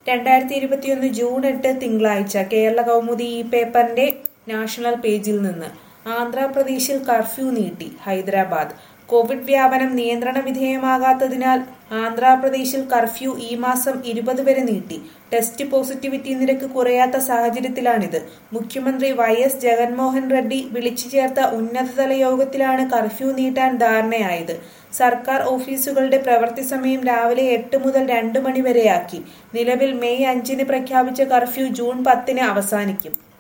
രണ്ടായിരത്തി ഇരുപത്തിയൊന്ന് ജൂൺ എട്ട് തിങ്കളാഴ്ച കേരള കൗമുദി ഈ പേപ്പറിന്റെ നാഷണൽ പേജിൽ നിന്ന് ആന്ധ്രാപ്രദേശിൽ കർഫ്യൂ നീട്ടി ഹൈദരാബാദ് കോവിഡ് വ്യാപനം നിയന്ത്രണ വിധേയമാകാത്തതിനാൽ ആന്ധ്രാപ്രദേശിൽ കർഫ്യൂ ഈ മാസം ഇരുപത് വരെ നീട്ടി ടെസ്റ്റ് പോസിറ്റിവിറ്റി നിരക്ക് കുറയാത്ത സാഹചര്യത്തിലാണിത് മുഖ്യമന്ത്രി വൈ എസ് ജഗൻമോഹൻ റെഡ്ഡി വിളിച്ചു ചേർത്ത ഉന്നതതല യോഗത്തിലാണ് കർഫ്യൂ നീട്ടാൻ ധാരണയായത് സർക്കാർ ഓഫീസുകളുടെ പ്രവൃത്തി സമയം രാവിലെ എട്ട് മുതൽ രണ്ട് മണി വരെയാക്കി നിലവിൽ മെയ് അഞ്ചിന് പ്രഖ്യാപിച്ച കർഫ്യൂ ജൂൺ പത്തിന് അവസാനിക്കും